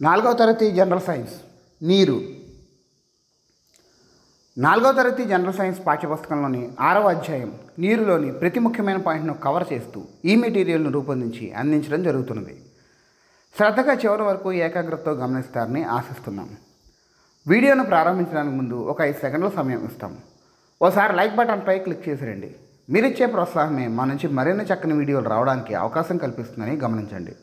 నాలుగవ తరగతి general science నీరు నాలుగవ తరగతి జనరల్ సైన్స్ పాఠ్యపుస్తకంలోని ఆరవ అధ్యాయం నీరులోని ప్రతి ముఖ్యమైన పాయింట్ను కవర్ చేస్తూ ఈ మెటీరియల్ను రూపొందించి అందించడం జరుగుతున్నది శ్రద్ధగా చివరి వరకు ఏకాగ్రతతో గమనిస్తారని ఆశిస్తున్నాం వీడియోను ప్రారంభించడానికి ముందు ఒక ఐదు సెకండ్ల సమయం ఇస్తాం ఓసారి లైక్ బటన్పై క్లిక్ చేసి రండి మీరిచ్చే ప్రోత్సాహమే మా నుంచి మరిన్ని చక్కని వీడియోలు రావడానికి అవకాశం కల్పిస్తుందని గమనించండి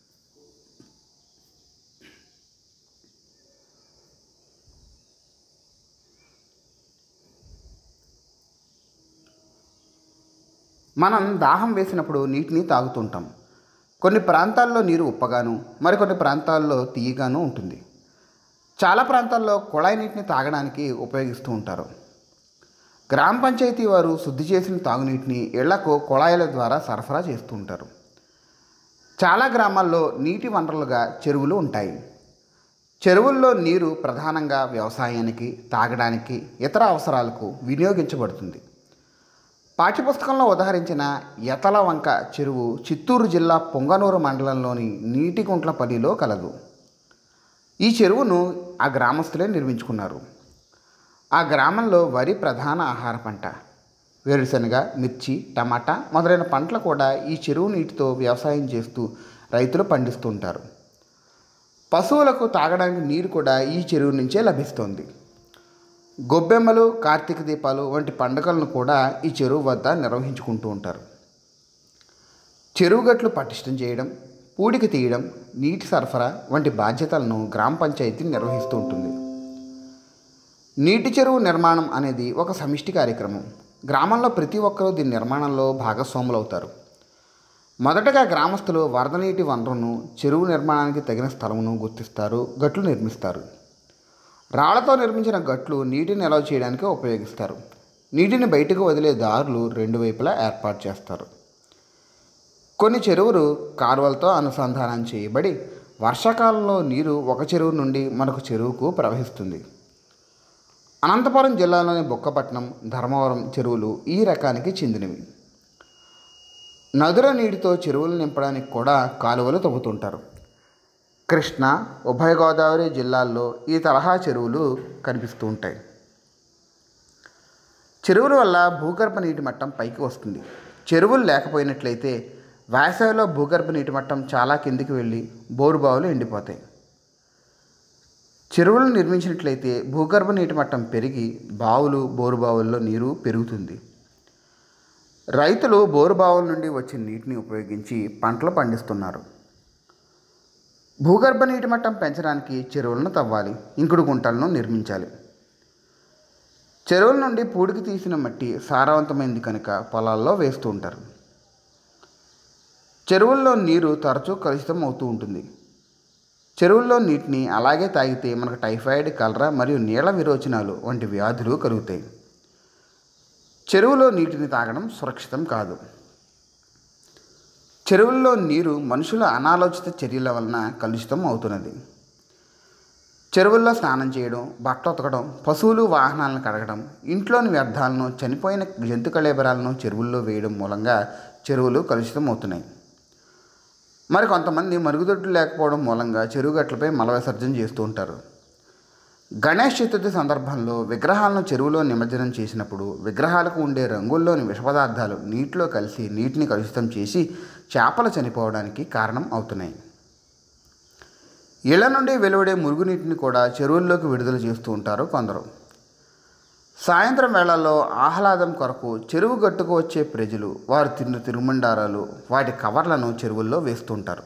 మనం దాహం వేసినప్పుడు నీటిని తాగుతుంటాం కొన్ని ప్రాంతాల్లో నీరు ఉప్పగాను మరికొన్ని ప్రాంతాల్లో తీయగాను ఉంటుంది చాలా ప్రాంతాల్లో కుళాయి నీటిని తాగడానికి ఉపయోగిస్తూ ఉంటారు గ్రామ పంచాయతీ వారు శుద్ధి చేసిన తాగునీటిని ఇళ్లకు కుళాయిల ద్వారా సరఫరా చేస్తూ ఉంటారు చాలా గ్రామాల్లో నీటి వనరులుగా చెరువులు ఉంటాయి చెరువుల్లో నీరు ప్రధానంగా వ్యవసాయానికి తాగడానికి ఇతర అవసరాలకు వినియోగించబడుతుంది పాఠ్యపుస్తకంలో ఉదహరించిన ఎతల వంక చెరువు చిత్తూరు జిల్లా పొంగనూరు మండలంలోని నీటిగుంట్లపల్లిలో కలదు ఈ చెరువును ఆ గ్రామస్తులే నిర్మించుకున్నారు ఆ గ్రామంలో వరి ప్రధాన ఆహార పంట వేరుశనగ మిర్చి టమాటా మొదలైన పంటలు కూడా ఈ చెరువు నీటితో వ్యవసాయం చేస్తూ రైతులు పండిస్తుంటారు పశువులకు తాగడానికి నీరు కూడా ఈ చెరువు నుంచే లభిస్తోంది గొబ్బెమ్మలు కార్తీక దీపాలు వంటి పండుగలను కూడా ఈ చెరువు వద్ద నిర్వహించుకుంటూ ఉంటారు చెరువు గట్లు పటిష్టం చేయడం పూడికి తీయడం నీటి సరఫరా వంటి బాధ్యతలను గ్రామ పంచాయతీ నిర్వహిస్తూ ఉంటుంది నీటి చెరువు నిర్మాణం అనేది ఒక సమిష్టి కార్యక్రమం గ్రామంలో ప్రతి ఒక్కరూ దీని నిర్మాణంలో భాగస్వాములు అవుతారు మొదటగా గ్రామస్తులు వరద నీటి వనరును చెరువు నిర్మాణానికి తగిన స్థలమును గుర్తిస్తారు గట్లు నిర్మిస్తారు రాళ్లతో నిర్మించిన గట్లు నీటిని నిల్వ చేయడానికి ఉపయోగిస్తారు నీటిని బయటకు వదిలే దారులు రెండు వైపులా ఏర్పాటు చేస్తారు కొన్ని చెరువులు కాలువలతో అనుసంధానం చేయబడి వర్షాకాలంలో నీరు ఒక చెరువు నుండి మరొక చెరువుకు ప్రవహిస్తుంది అనంతపురం జిల్లాలోని బుక్కపట్నం ధర్మవరం చెరువులు ఈ రకానికి చెందినవి నదుల నీటితో చెరువులు నింపడానికి కూడా కాలువలు తవ్వుతుంటారు కృష్ణ ఉభయ గోదావరి జిల్లాల్లో ఈ తరహా చెరువులు కనిపిస్తూ ఉంటాయి చెరువుల వల్ల భూగర్భ నీటి మట్టం పైకి వస్తుంది చెరువులు లేకపోయినట్లయితే వేసవిలో భూగర్భ నీటి మట్టం చాలా కిందికి వెళ్ళి బోరుబావులు ఎండిపోతాయి చెరువులు నిర్మించినట్లయితే భూగర్భ నీటి మట్టం పెరిగి బావులు బోరుబావుల్లో నీరు పెరుగుతుంది రైతులు బోరుబావుల నుండి వచ్చిన నీటిని ఉపయోగించి పంటలు పండిస్తున్నారు భూగర్భ నీటి మట్టం పెంచడానికి చెరువులను తవ్వాలి ఇంకుడు గుంటలను నిర్మించాలి చెరువుల నుండి పూడికి తీసిన మట్టి సారవంతమైంది కనుక పొలాల్లో వేస్తూ ఉంటారు చెరువుల్లో నీరు తరచూ కలుషితం అవుతూ ఉంటుంది చెరువుల్లో నీటిని అలాగే తాగితే మనకు టైఫాయిడ్ కలరా మరియు నీళ్ల విరోచనాలు వంటి వ్యాధులు కలుగుతాయి చెరువులో నీటిని తాగడం సురక్షితం కాదు చెరువుల్లో నీరు మనుషుల అనాలోచిత చర్యల వలన కలుషితం అవుతున్నది చెరువుల్లో స్నానం చేయడం బట్టలు ఉతకడం పశువులు వాహనాలను కడగడం ఇంట్లోని వ్యర్థాలను చనిపోయిన జంతు కళేబరాలను చెరువుల్లో వేయడం మూలంగా చెరువులు కలుషితం అవుతున్నాయి మరి కొంతమంది మరుగుదొడ్లు లేకపోవడం మూలంగా చెరువు గట్లపై మల విసర్జన చేస్తూ ఉంటారు గణేష్ చతుర్థి సందర్భంలో విగ్రహాలను చెరువులో నిమజ్జనం చేసినప్పుడు విగ్రహాలకు ఉండే రంగుల్లోని విష పదార్థాలు నీటిలో కలిసి నీటిని కలుషితం చేసి చేపలు చనిపోవడానికి కారణం అవుతున్నాయి ఇళ్ల నుండి వెలువడే మురుగునీటిని కూడా చెరువుల్లోకి విడుదల చేస్తూ ఉంటారు కొందరు సాయంత్రం వేళల్లో ఆహ్లాదం కొరకు చెరువు గట్టుకు వచ్చే ప్రజలు వారు తిన్న తిరుమండారాలు వాటి కవర్లను చెరువుల్లో వేస్తుంటారు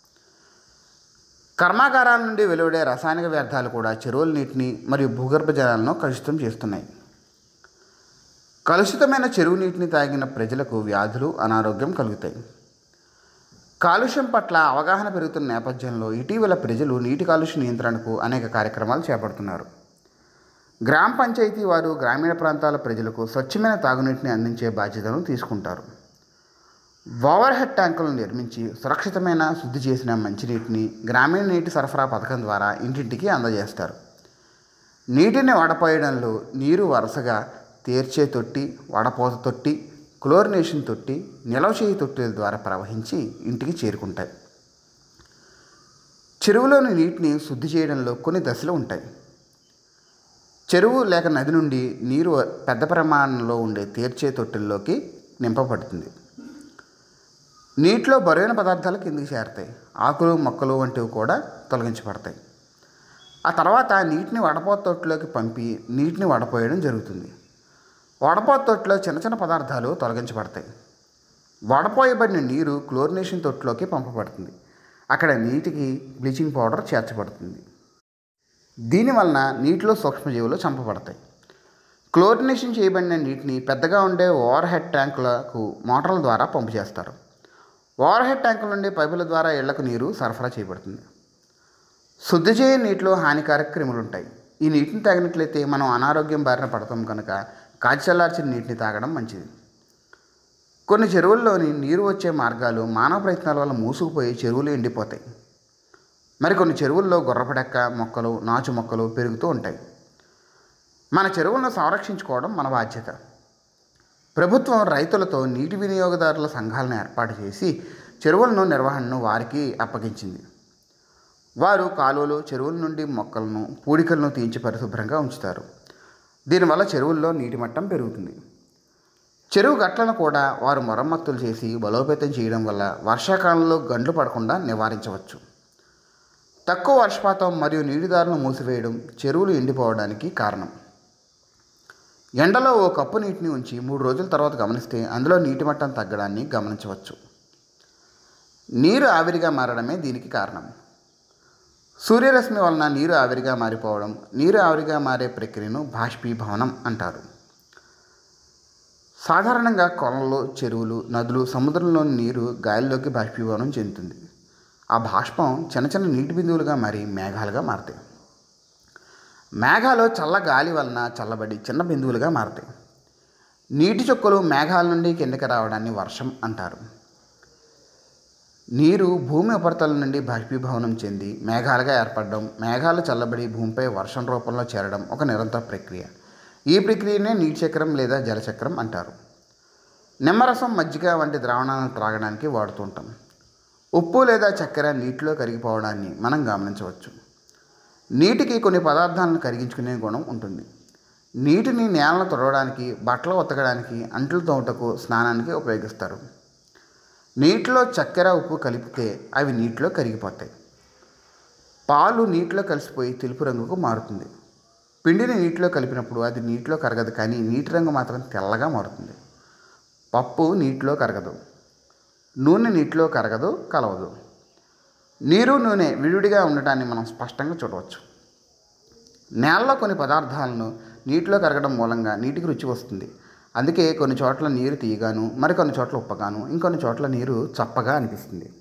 కర్మాగారాల నుండి వెలువడే రసాయనిక వ్యర్థాలు కూడా చెరువుల నీటిని మరియు భూగర్భ జలాలను కలుషితం చేస్తున్నాయి కలుషితమైన చెరువు నీటిని తాగిన ప్రజలకు వ్యాధులు అనారోగ్యం కలుగుతాయి కాలుష్యం పట్ల అవగాహన పెరుగుతున్న నేపథ్యంలో ఇటీవల ప్రజలు నీటి కాలుష్య నియంత్రణకు అనేక కార్యక్రమాలు చేపడుతున్నారు గ్రామ పంచాయతీ వారు గ్రామీణ ప్రాంతాల ప్రజలకు స్వచ్ఛమైన తాగునీటిని అందించే బాధ్యతను తీసుకుంటారు ఓవర్ హెడ్ ట్యాంకులను నిర్మించి సురక్షితమైన శుద్ధి చేసిన మంచినీటిని గ్రామీణ నీటి సరఫరా పథకం ద్వారా ఇంటింటికి అందజేస్తారు నీటిని వడపోయడంలో నీరు వరుసగా తేర్చే తొట్టి వడపోత తొట్టి క్లోరినేషన్ తొట్టి నిలవ చేయి తొట్టెల ద్వారా ప్రవహించి ఇంటికి చేరుకుంటాయి చెరువులోని నీటిని శుద్ధి చేయడంలో కొన్ని దశలు ఉంటాయి చెరువు లేక నది నుండి నీరు పెద్ద ప్రమాణంలో ఉండే తీర్చే తొట్టెల్లోకి నింపబడుతుంది నీటిలో బరువైన పదార్థాలు కిందికి చేరతాయి ఆకులు మొక్కలు వంటివి కూడా తొలగించబడతాయి ఆ తర్వాత నీటిని వడపోత తొట్టులోకి పంపి నీటిని వడపోయడం జరుగుతుంది వడపోత తొట్టులో చిన్న చిన్న పదార్థాలు తొలగించబడతాయి వడపోయబడిన నీరు క్లోరినేషన్ తొట్టులోకి పంపబడుతుంది అక్కడ నీటికి బ్లీచింగ్ పౌడర్ చేర్చబడుతుంది దీనివలన నీటిలో సూక్ష్మజీవులు చంపబడతాయి క్లోరినేషన్ చేయబడిన నీటిని పెద్దగా ఉండే ఓవర్ హెడ్ ట్యాంకులకు మోటార్ల ద్వారా పంపు చేస్తారు ఓవర్ హెడ్ ట్యాంకుల నుండి పైపుల ద్వారా ఇళ్లకు నీరు సరఫరా చేయబడుతుంది శుద్ధి చేయని నీటిలో హానికారక క్రిములు ఉంటాయి ఈ నీటిని తాగినట్లయితే మనం అనారోగ్యం బారిన పడతాం కనుక కాచి చల్లార్చిన నీటిని తాగడం మంచిది కొన్ని చెరువుల్లోని నీరు వచ్చే మార్గాలు మానవ ప్రయత్నాల వల్ల మూసుకుపోయి చెరువులు ఎండిపోతాయి మరి కొన్ని చెరువుల్లో గుర్రపడెక్క మొక్కలు నాచు మొక్కలు పెరుగుతూ ఉంటాయి మన చెరువులను సంరక్షించుకోవడం మన బాధ్యత ప్రభుత్వం రైతులతో నీటి వినియోగదారుల సంఘాలను ఏర్పాటు చేసి చెరువులను నిర్వహణను వారికి అప్పగించింది వారు కాలువలు చెరువుల నుండి మొక్కలను పూడికలను తీయించి పరిశుభ్రంగా ఉంచుతారు దీనివల్ల చెరువుల్లో నీటి మట్టం పెరుగుతుంది చెరువు గట్లను కూడా వారు మరమ్మతులు చేసి బలోపేతం చేయడం వల్ల వర్షాకాలంలో గండ్లు పడకుండా నివారించవచ్చు తక్కువ వర్షపాతం మరియు నీటిదారులను మూసివేయడం చెరువులు ఎండిపోవడానికి కారణం ఎండలో ఓ కప్పు నీటిని ఉంచి మూడు రోజుల తర్వాత గమనిస్తే అందులో నీటి మట్టం తగ్గడాన్ని గమనించవచ్చు నీరు ఆవిరిగా మారడమే దీనికి కారణం సూర్యరశ్మి వలన నీరు ఆవిరిగా మారిపోవడం నీరు ఆవిరిగా మారే ప్రక్రియను బాష్పీభవనం అంటారు సాధారణంగా కొలలు చెరువులు నదులు సముద్రంలోని నీరు గాలిలోకి బాష్పీభవనం చెందుతుంది ఆ బాష్పం చిన్న చిన్న నీటి బిందువులుగా మారి మేఘాలుగా మారుతాయి మేఘాలు చల్ల గాలి వలన చల్లబడి చిన్న బిందువులుగా మారుతాయి నీటి చుక్కలు మేఘాల నుండి కిందకి రావడాన్ని వర్షం అంటారు నీరు భూమి ఉపరితలం నుండి బాష్పీభవనం చెంది మేఘాలుగా ఏర్పడడం మేఘాలు చల్లబడి భూమిపై వర్షం రూపంలో చేరడం ఒక నిరంతర ప్రక్రియ ఈ ప్రక్రియనే నీటి చక్రం లేదా జలచక్రం అంటారు నిమ్మరసం మజ్జిగ వంటి ద్రావణాలను త్రాగడానికి వాడుతుంటాం ఉప్పు లేదా చక్కెర నీటిలో కరిగిపోవడాన్ని మనం గమనించవచ్చు నీటికి కొన్ని పదార్థాలను కరిగించుకునే గుణం ఉంటుంది నీటిని నేలను తుడవడానికి బట్టలు ఉతకడానికి అంట్లు తోటకు స్నానానికి ఉపయోగిస్తారు నీటిలో చక్కెర ఉప్పు కలిపితే అవి నీటిలో కరిగిపోతాయి పాలు నీటిలో కలిసిపోయి తెలుపు రంగుకు మారుతుంది పిండిని నీటిలో కలిపినప్పుడు అది నీటిలో కరగదు కానీ నీటి రంగు మాత్రం తెల్లగా మారుతుంది పప్పు నీటిలో కరగదు నూనె నీటిలో కరగదు కలవదు నీరు నూనె విడివిడిగా ఉండటాన్ని మనం స్పష్టంగా చూడవచ్చు నేలలో కొన్ని పదార్థాలను నీటిలో కరగడం మూలంగా నీటికి రుచి వస్తుంది అందుకే కొన్ని చోట్ల నీరు తీయగాను మరికొన్ని చోట్ల ఉప్పగాను ఇంకొన్ని చోట్ల నీరు చప్పగా అనిపిస్తుంది